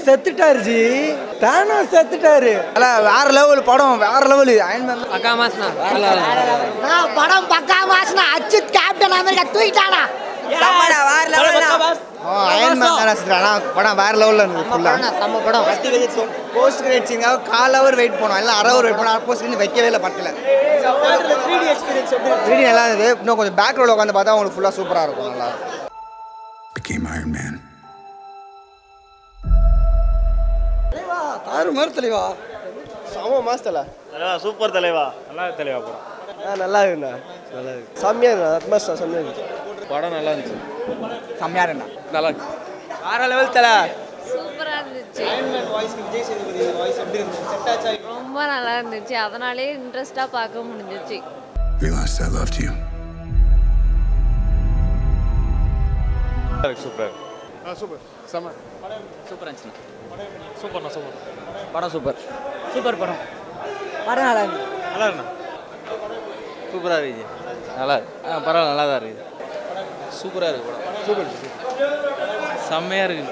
செத்துட்டாரு G Thanos செத்துட்டாரு அல்ல வேற level படம் வேற லெவல் அயன்மேன் அக்கா மாசனா நான் படம் பக்கா மாசனா அச்சித் கேப்டன் அமெரிக்கா தூக்கிட்டானா அயன்மேன் தானே சிஸ்டர் ஆனால் படம் வேற லெவலில் இருந்தது ஃபுல்லாக நம்ம படம் போஸ்ட் கிரேட் சீனுக்காக கால் ஹவர் வெயிட் பண்ணோம் எல்லாம் அரை ஹவர் வெயிட் பண்ணோம் போஸ்ட் கிரேட் வைக்கவே இல்லை படத்தில் த்ரீ நல்லா இருந்தது இன்னும் கொஞ்சம் பேக் ரோல உட்காந்து பார்த்தா உங்களுக்கு ஃபுல்லாக சூப்பராக இருக்கும் நல்லா became Iron Man. ஆறு மாதிரி தெளிவா செம மாசத்தில் சூப்பர் தலைவா நல்லா தெளிவா படம் ஆ நல்லா இருக்குண்ணா நல்லா இருக்கு செம்மையா இருக்குண்ணா அட்மாஸ் செம்மையா இருக்கு படம் நல்லா இருந்துச்சு செம்மையாக இருந்தா நல்லா இருக்கு வேற லெவல் தலை சூப்பரா இருந்துச்சு ரொம்ப நல்லா இருந்துச்சு அதனாலே இன்ட்ரெஸ்டா பார்க்க முடிஞ்சிச்சு Realized I loved you. சூப்பராக சூப்பர் செம்ம சூப்பரா இருந்துச்சு சூப்பர்ண்ணா சூப்பர் படம் சூப்பர் சூப்பர் படம் படம் நல்லா இருக்கு நல்லா இருக்குண்ணா சூப்பராக இருக்குது நல்லா ஆ பரவாயில்ல நல்லா தான் இருக்குது சூப்பராக இருக்கு படம் சூப்பர் செம்மையாக இருக்குது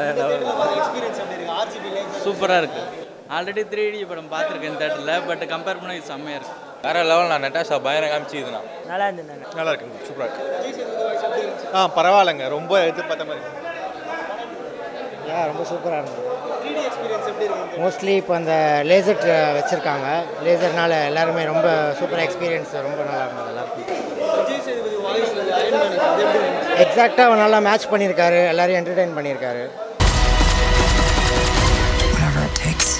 சூப்பராக இருக்கு ஆல்ரெடி த்ரீ டி படம் பார்த்துருக்கேன் தேட்டரில் பட் கம்பேர் பண்ண இது செம்மையாக இருக்கு வேற லெவல் நான் நெட்டாஷா பயங்கரம் காமிச்சிதுண்ணா நல்லா இருந்தது நல்லா இருக்குங்க சூப்பராக இருக்கு ஆ பரவாயில்லைங்க ரொம்ப எதிர்பார்த்த மாதிரி யா ரொம்ப சூப்பராக இருந்தது மோஸ்ட்லி இப்போ அந்த லேசர் வச்சுருக்காங்க லேசர்னால எல்லாருமே ரொம்ப சூப்பர் எக்ஸ்பீரியன்ஸ் ரொம்ப நல்லா இருந்தது எல்லாருக்கும் எக்ஸாக்டாக அவர் நல்லா மேட்ச் பண்ணியிருக்காரு எல்லாரையும் என்டர்டெயின் பண்ணியிருக்காரு Whatever it takes.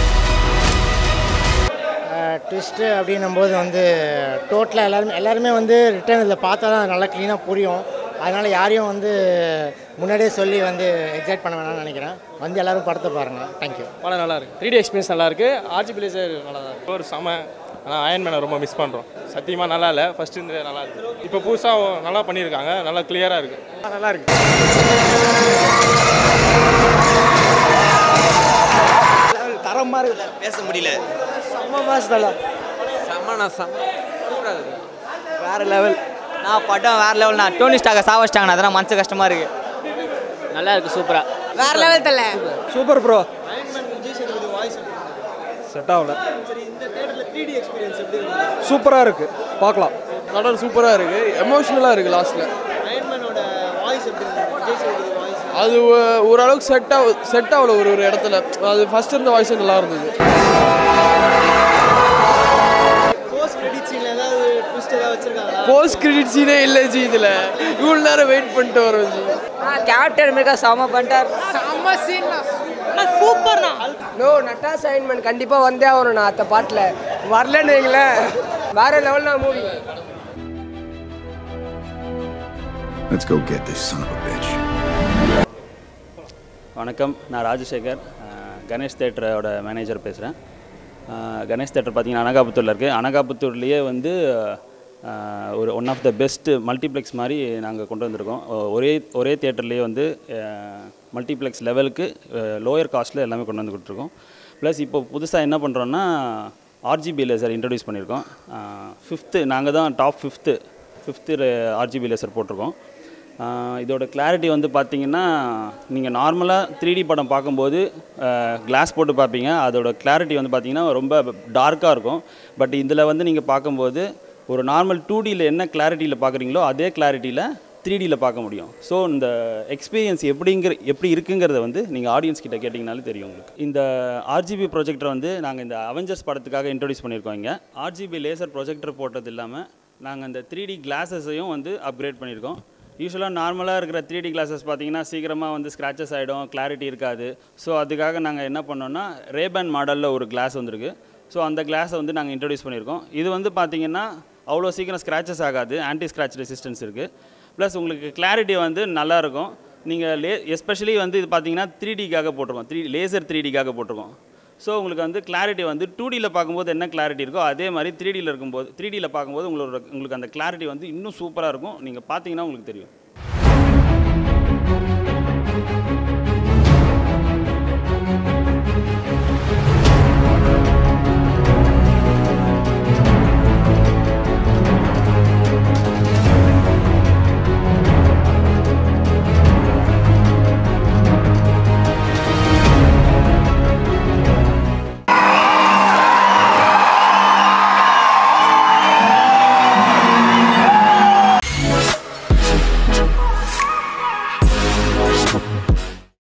ட்விஸ்ட்டு அப்படின்னும் போது வந்து டோட்டலாக எல்லாருமே எல்லாருமே வந்து ரிட்டர்ன் இதில் பார்த்தா தான் நல்லா க்ளீனாக புரியும் அதனால் யாரையும் வந்து முன்னாடியே சொல்லி வந்து எக்ஸைட் பண்ண வேணாம்னு நினைக்கிறேன் வந்து எல்லாரும் படத்தை பாருங்கள் தேங்க்யூ படம் நல்லா இருக்கு த்ரீ டி எக்ஸ்பீரியன்ஸ் நல்லா இருக்கு ஆர்ஜி பிளேசர் நல்லா தான் இருக்கு ஒரு செம ஆனால் அயன் மேனை ரொம்ப மிஸ் பண்ணுறோம் சத்தியமாக நல்லா இல்லை ஃபர்ஸ்ட் இருந்தது நல்லா இருக்கு இப்போ புதுசாக நல்லா பண்ணியிருக்காங்க நல்லா கிளியராக இருக்கு நல்லா இருக்கு தரமா இருக்கு பேச முடியல செம்ம மாஸ் தலை செம்மண்ணா செம்ம சூப்பராக இருக்கு வேற லெவல் நான் படம் வேற லெவல்ண்ணா டோனி ஸ்டாக சாவச்சிட்டாங்கண்ணா அதெல்லாம் மனசு கஷ்டமா இருக்கு நல்லா இருக்கு சூப்பரா வேற லெவல் தல சூப்பர் ப்ரோ செட் ஆகல சூப்பராக இருக்கு பார்க்கலாம் படம் சூப்பராக இருக்கு எமோஷ்னலாக இருக்கு லாஸ்ட்டில் அது ஒ- ஓரளவுக்கு செட் ஆக செட் ஆகல ஒரு ஒரு இடத்துல அது ஃபர்ஸ்ட் இருந்த வாய்ஸே நல்லா இருந்தது போஸ்ட் கிரெடிட் சீனே இல்லை ஜி இதில் இவ்வளோ நேரம் வெயிட் பண்ணிட்டு வரோம் ஜி கேப்டன் அமெரிக்கா செம பண்ணிட்டார் செம சீன் சூப்பர்ண்ணா நோ நட்டா சைன்மெண்ட் கண்டிப்பாக வந்தே ஆகணும் நான் அத்த பாட்டில் வரலன்னு வைங்களேன் வேற லெவல்னா movie Let's go get this son of a bitch. வணக்கம் நான் ராஜசேகர் அஹ், கணேஷ் தேட்டரோட மேனேஜர் பேசுகிறேன் கணேஷ் தேட்டர் பார்த்தீங்கன்னா அனகாபுத்தூரில் இருக்குது அனகாபுத்தூர்லேயே வந்து அஹ், ஒரு one of the best multiplex மாதிரி நாங்கள் கொண்டு வந்திருக்கோம் ஒ- ஒரே ஒரே தேட்டர்லேயே வந்து மல்டிப்ளெக்ஸ் லெவலுக்கு லோயர் காஸ்ட்டில் எல்லாமே கொண்டு வந்து கொடுத்துருக்கோம் ப்ளஸ் இப்போ புதுசாக என்ன பண்ணுறோன்னா ஆர்ஜிபி லேசர் இன்ட்ரடியூஸ் பண்ணியிருக்கோம் ஃபிஃப்த்து நாங்கள் தான் top fifth fifth RGB laser போட்டிருக்கோம் ஆஹ் இதோட கிளாரிட்டி வந்து பார்த்தீங்கன்னா நீங்கள் நார்மலாக த்ரீ டி படம் பார்க்கும்போது கிளாஸ் போட்டு பார்ப்பீங்க அதோட கிளாரிட்டி வந்து பார்த்தீங்கன்னா ரொம்ப டார்க்காக இருக்கும் பட் இதில் வந்து நீங்கள் பார்க்கும்போது ஒரு நார்மல் டூ டியில் என்ன கிளாரிட்டியில் பார்க்குறீங்களோ அதே கிளாரிட்டியில் த்ரீ டியில் பார்க்க முடியும் ஸோ இந்த எக்ஸ்பீரியன்ஸ் எப்படிங்கிற எப்படி இருக்குங்கிறத வந்து நீங்கள் ஆடியன்ஸ் கிட்ட கேட்டிங்கனாலே தெரியும் உங்களுக்கு இந்த ஆர்ஜிபி ப்ரொஜெக்டர் வந்து நாங்கள் இந்த அவெஞ்சர்ஸ் படத்துக்காக இன்ட்ரடியூஸ் பண்ணியிருக்கோம் இங்கே ஆர்ஜிபி லேசர் ப்ரொஜெக்டர் போட்டது இல்லாமல் நாங்கள் இந்த த்ரீ டி கிளாஸஸையும் வந்து அப்கிரேட் பண்ணியிருக்கோம் யூஸ்வலாக நார்மலாக இருக்கிற த்ரீ டி கிளாஸஸ் பார்த்தீங்கன்னா சீக்கிரமாக வந்து ஸ்க்ராச்சஸ் ஆகிடும் கிளாரிட்டி இருக்காது ஸோ அதுக்காக நாங்கள் என்ன பண்ணோம்னா ரேபேன் மாடலில் ஒரு கிளாஸ் வந்திருக்கு ஸோ அந்த கிளாஸை வந்து நாங்கள் இன்ட்ரடியூஸ் பண்ணியிருக்கோம் இது வந்து பார்த்தீங்கன்னா அவ்வளோ சீக்கிரம் ஸ்க்ராச்சஸ் ஆகாது ஆன்டி ஸ்க்ராச் ரெசிஸ்டன்ஸ் இருக்குது ப்ளஸ் உங்களுக்கு கிளாரிட்டி வந்து நல்லாயிருக்கும் நீங்கள் லே எஸ்பெஷலி வந்து இது பார்த்தீங்கன்னா த்ரீ டிக்காக போட்டிருக்கோம் த்ரீ லேசர் த்ரீ டிக்காக போட்டிருக்கோம் ஸோ உங்களுக்கு வந்து கிளாரிட்டி வந்து டூ டியில் பார்க்கும்போது என்ன கிளாரிட்டி இருக்கோ அதே மாதிரி த்ரீ டியில் இருக்கும்போது த்ரீ டியில் பார்க்கும்போது உங்களோட உங்களுக்கு அந்த கிளாரிட்டி வந்து இன்னும் சூப்பராக இருக்கும் நீங்கள் பார்த்தீங்கன்னா உங்களுக்கு தெரியும்